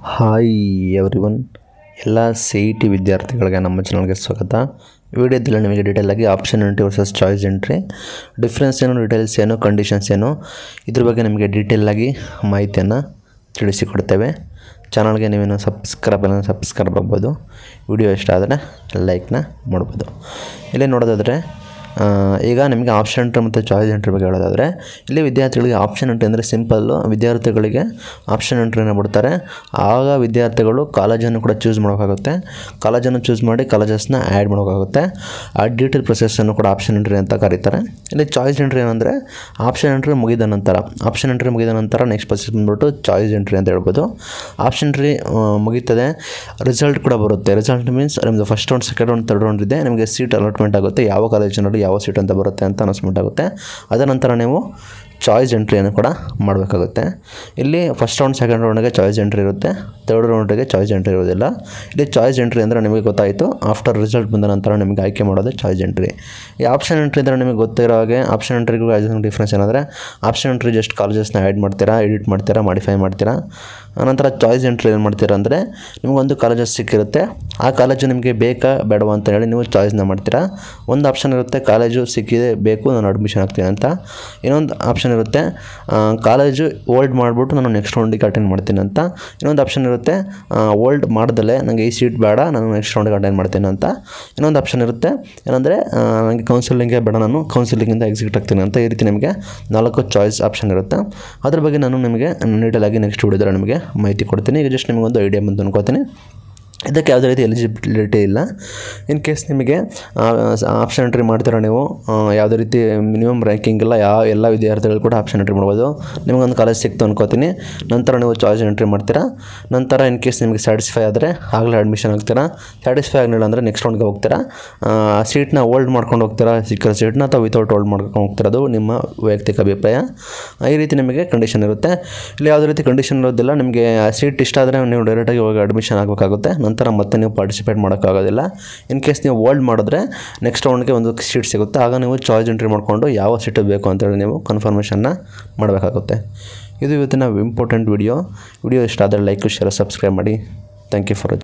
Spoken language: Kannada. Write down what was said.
ಹಾಯ್ ಎವ್ರಿವನ್ ಎಲ್ಲ ಸಿ ಇ ಟಿ ವಿದ್ಯಾರ್ಥಿಗಳಿಗೆ ನಮ್ಮ ಚಾನಲ್ಗೆ ಸ್ವಾಗತ ವಿಡಿಯೋದಲ್ಲಿ ನಿಮಗೆ ಡೀಟೇಲಾಗಿ option entry versus choice entry difference ಏನು ಡೀಟೇಲ್ಸ್ ಏನು ಕಂಡೀಷನ್ಸ್ ಏನು ಇದ್ರ ಬಗ್ಗೆ ನಿಮಗೆ ಡೀಟೇಲಾಗಿ ಮಾಹಿತಿಯನ್ನು ತಿಳಿಸಿಕೊಡ್ತೇವೆ ಚಾನಲ್ಗೆ ನೀವೇನು ಸಬ್ಸ್ಕ್ರೈಬ್ ಎಲ್ಲ ಸಬ್ಸ್ಕ್ರೈಬ್ ಆಗ್ಬೋದು ವಿಡಿಯೋ ಇಷ್ಟ ಆದರೆ ಲೈಕ್ನ ಮಾಡ್ಬೋದು ಇಲ್ಲೇ ನೋಡೋದಾದರೆ ಆ, ಈಗ ನಿಮಗೆ ಆಪ್ಷನ್ ಎಂಟ್ರಿ ಮತ್ತು ಚಾಯ್ಸ್ ಎಂಟ್ರಿ ಬಗ್ಗೆ ಹೇಳೋದಾದರೆ ಇಲ್ಲಿ ವಿದ್ಯಾರ್ಥಿಗಳಿಗೆ ಆಪ್ಷನ್ ಎಂಟ್ರಿ ಅಂದರೆ ಸಿಂಪಲ್ಲು ವಿದ್ಯಾರ್ಥಿಗಳಿಗೆ ಆಪ್ಷನ್ ಎಂಟ್ರಿನ ಬಿಡ್ತಾರೆ ಆಗ ವಿದ್ಯಾರ್ಥಿಗಳು ಕಾಲೇಜನ್ನು ಕೂಡ ಚೂಸ್ ಮಾಡೋಕ್ಕಾಗುತ್ತೆ ಕಾಲೇಜನ್ನು ಚೂಸ್ ಮಾಡಿ ಕಾಲೇಜಸ್ನ ಆ್ಯಡ್ ಮಾಡೋಕ್ಕಾಗುತ್ತೆ ಆ ಡೀಟೇಲ್ ಪ್ರೊಸೆಸನ್ನು ಕೂಡ ಆಪ್ಷನ್ ಎಂಟ್ರಿ ಅಂತ ಕರೀತಾರೆ ಇಲ್ಲಿ ಚಾಯ್ಸ್ ಎಂಟ್ರಿ ಏನಂದರೆ ಆಪ್ಷನ್ ಎಂಟ್ರಿ ಮುಗಿದ ನಂತರ ಆಪ್ಷನ್ ಎಂಟ್ರಿ ಮುಗಿದ ನಂತರ ನೆಕ್ಸ್ಟ್ ಪ್ರೊಸೆಸ್ ಬಂದ್ಬಿಟ್ಟು ಚಾಯ್ಸ್ ಎಂಟ್ರಿ ಅಂತ ಹೇಳ್ಬೋದು ಆಪ್ಷನ್ ಎಂಟ್ರಿ ಮುಗೀತದೆ ರಿಸಲ್ಟ್ ಕೂಡ ಬರುತ್ತೆ ರಿಸಲ್ಟ್ ಮೀನ್ಸ್ ನಿಮ್ಮದು first round second round third round ಇದೆ ನಿಮಗೆ ಸೀಟ್ ಅಲಾಟ್ಮೆಂಟ್ ಆಗುತ್ತೆ ಯಾವ ಕಾಲೇಜಿನಲ್ಲಿ ಯಾವ ಸೀಟ್ ಅಂತ ಬರುತ್ತೆ ಅಂತ ಅನೌನ್ಸ್ಮೆಂಟ್ ಆಗುತ್ತೆ ಅದರ ನಂತರ ನೀವು ಚಾಯ್ಸ್ ಎಂಟ್ರಿಯನ್ನು ಕೂಡ ಮಾಡಬೇಕಾಗುತ್ತೆ ಇಲ್ಲಿ ಫಸ್ಟ್ ರೌಂಡ್ ಸೆಕೆಂಡ್ ರೌಂಡ್ಗೆ ಚಾಯ್ಸ್ ಎಂಟ್ರಿ ಇರುತ್ತೆ ತರ್ಡ್ ರೌಂಡಿಗೆ ಚಾಯ್ಸ್ ಎಂಟ್ರಿ ಇರೋದಿಲ್ಲ ಇಲ್ಲಿ ಚಾಯ್ಸ್ ಎಂಟ್ರಿ ಅಂದರೆ ನಿಮಗೆ ಗೊತ್ತಾಯಿತು ಆಫ್ಟರ್ ರಿಸಲ್ಟ್ ಬಂದ ನಂತರ ನಿಮಗೆ ಆಯ್ಕೆ ಮಾಡೋದು ಚಾಯ್ಸ್ ಎಂಟ್ರಿ ಈ ಆಪ್ಷನ್ ಎಂಟ್ರಿ ಅಂದರೆ ನಿಮಗೆ ಗೊತ್ತಿರೋ ಹಾಗೆ ಆಪ್ಷನ್ ಎಂಟ್ರಿಗೂ ಡಿಫ್ರೆನ್ಸ್ ಏನಂದರೆ ಆಪ್ಷನ್ ಎಂಟ್ರಿ ಜಸ್ಟ್ ಕಾಲೇಜಸ್ನ ಆ್ಯಡ್ ಮಾಡ್ತೀರಾ ಎಡಿಟ್ ಮಾಡ್ತೀರಾ ಮಾಡಿಫೈ ಮಾಡ್ತೀರಾ ಆನಂತರ ಚಾಯ್ಸ್ ಎಂಟ್ರಿ ಏನು ಮಾಡ್ತೀರಾ ಅಂದರೆ ನಿಮಗೊಂದು ಕಾಲೇಜಸ್ ಸಿಕ್ಕಿರುತ್ತೆ ಆ ಕಾಲೇಜು ನಿಮಗೆ ಬೇಕಾ ಬೇಡವಾ ಅಂತ ಹೇಳಿ ನೀವು ಚಾಯ್ಸ್ನ ಮಾಡ್ತೀರಾ ಒಂದು ಆಪ್ಷನ್ ಇರುತ್ತೆ ಕಾಲೇಜು ಸಿಕ್ಕಿದೆ ಬೇಕು ನಾನು ಅಡ್ಮಿಷನ್ ಆಗ್ತೀನಿ ಅಂತ ಇನ್ನೊಂದು ಆಪ್ಷನ್ ಇರುತ್ತೆ ಆ, ಕಾಲೇಜು ಓಲ್ಡ್ ಮಾಡಿಬಿಟ್ಟು ನಾನು ನೆಕ್ಸ್ಟ್ ರೌಂಡಿಗೆ ಅಟೆಂಡ್ ಮಾಡ್ತೀನಿ ಅಂತ ಇನ್ನೊಂದು ಆಪ್ಷನ್ ಇರುತ್ತೆ ಓಲ್ಡ್ ಮಾಡ್ದಲೆ ನನಗೆ ಈ ಸೀಟ್ ಬೇಡ ನಾನು ನೆಕ್ಸ್ಟ್ ರೌಂಡಿಗೆ ಅಟೆಂಡ್ ಮಾಡ್ತೀನಿ ಅಂತ ಇನ್ನೊಂದು ಆಪ್ಷನ್ ಇರುತ್ತೆ ಏನಂದರೆ ನನಗೆ ಕೌನ್ಸಿಲಿಂಗೇ ಬೇಡ ನಾನು ಕೌನ್ಸಿಲಿಂಗಿಂದ ಎಕ್ಸಿಟ್ ಆಗ್ತೀನಿ ಅಂತ ಈ ರೀತಿ ನಿಮಗೆ ನಾಲ್ಕು ಚಾಯ್ಸ್ ಆಪ್ಷನ್ ಇರುತ್ತೆ ಅದ್ರ ಬಗ್ಗೆ ನಾನು ನಿಮಗೆ ಡೀಟೇಲಾಗಿ ನೆಕ್ಸ್ಟ್ ವಿಡಿಯೋದಲ್ಲಿ ನಿಮಗೆ ಮಾಹಿತಿ ಕೊಡ್ತೀನಿ ಈಗ ಜಸ್ಟ್ ನಿಮಗೊಂದು ಐಡಿಯಾ ಬಂತು ಅನ್ಕೋತೀನಿ ಇದಕ್ಕೆ ಯಾವುದೇ ರೀತಿ ಎಲಿಜಿಬಿಲಿಟಿ ಇಲ್ಲ ಇನ್ ಕೇಸ್ ನಿಮಗೆ ಆಪ್ಷನ್ ಎಂಟ್ರಿ ಮಾಡ್ತೀರಾ ನೀವು ಆ, ಯಾವುದೇ ರೀತಿ ಮಿನಿಮಮ್ ರ್ಯಾಂಕಿಂಗ್ ಇಲ್ಲ ಯಾವ ಎಲ್ಲ ವಿದ್ಯಾರ್ಥಿಗಳು ಕೂಡ ಆಪ್ಷನ್ ಎಂಟ್ರಿ ಮಾಡ್ಬೋದು ನಿಮಗೊಂದು ಕಾಲೇಜ್ ಸಿಕ್ತು ಅನ್ಕೋತೀನಿ ನಂತರ ನೀವು ಚಾಯ್ಸ್ ಎಂಟ್ರಿ ಮಾಡ್ತೀರಾ ನಂತರ ಇನ್ ಕೇಸ್ ನಿಮಗೆ ಸ್ಯಾಟಿಸ್ಫೈ ಆದರೆ ಆಗಲೇ ಅಡ್ಮಿಷನ್ ಆಗ್ತೀರಾ ಸ್ಯಾಟಿಸ್ಫೈ ಆಗಲಿಲ್ಲ ಅಂದರೆ ನೆಕ್ಸ್ಟ್ ರೌಂಡ್ಗೆ ಹೋಗ್ತೀರಾ ಸೀಟ್ನ ಹೋಲ್ಡ್ ಮಾಡ್ಕೊಂಡು ಹೋಗ್ತೀರಾ ಸಿಕ್ಕಿರೋ ಸೀಟ್ನ ಅಥವಾ ವಿತೌಟ್ ಹೋಲ್ಡ್ ಮಾಡ್ಕೊಂಡು ಹೋಗ್ತಿರೋದು ನಿಮ್ಮ ವೈಯಕ್ತಿಕ ಅಭಿಪ್ರಾಯ ಆ, ಈ ರೀತಿ ನಿಮಗೆ ಕಂಡೀಷನ್ ಇರುತ್ತೆ ಇಲ್ಲಿ ಯಾವುದೇ ರೀತಿ ಕಂಡೀಷನ್ ಇರೋದಿಲ್ಲ ನಿಮಗೆ ಸೀಟ್ ಇಷ್ಟ ಆದರೆ ನೀವು ಡೈರೆಕ್ಟಾಗಿ ಹೋಗಿ ಅಡ್ಮಿಷನ್ ಆಗಬೇಕಾಗುತ್ತೆ ನಂತರ ಮತ್ತೆ ನೀವು ಪಾರ್ಟಿಸಿಪೇಟ್ ಮಾಡೋಕ್ಕಾಗೋದಿಲ್ಲ ಇನ್ ಕೇಸ್ ನೀವು ಹೋಲ್ಡ್ ಮಾಡಿದ್ರೆ ನೆಕ್ಸ್ಟ್ ರೌಂಡ್ಗೆ ಒಂದು ಸೀಟ್ ಸಿಗುತ್ತೆ ಆಗ ನೀವು ಚಾಯ್ಸ್ ಎಂಟ್ರಿ ಮಾಡಿಕೊಂಡು ಯಾವ ಸೀಟು ಬೇಕು ಅಂತೇಳಿ ನೀವು ಕನ್ಫರ್ಮೇಷನ್ನ ಮಾಡಬೇಕಾಗುತ್ತೆ ಇದು ಇವತ್ತಿನ ಇಂಪಾರ್ಟೆಂಟ್ ವಿಡಿಯೋ ವಿಡಿಯೋ ಇಷ್ಟ ಆದರೆ ಲೈಕ್ ಶೇರ್ ಸಬ್ಸ್ಕ್ರೈಬ್ ಮಾಡಿ ಥ್ಯಾಂಕ್ ಯು ಫಾರ್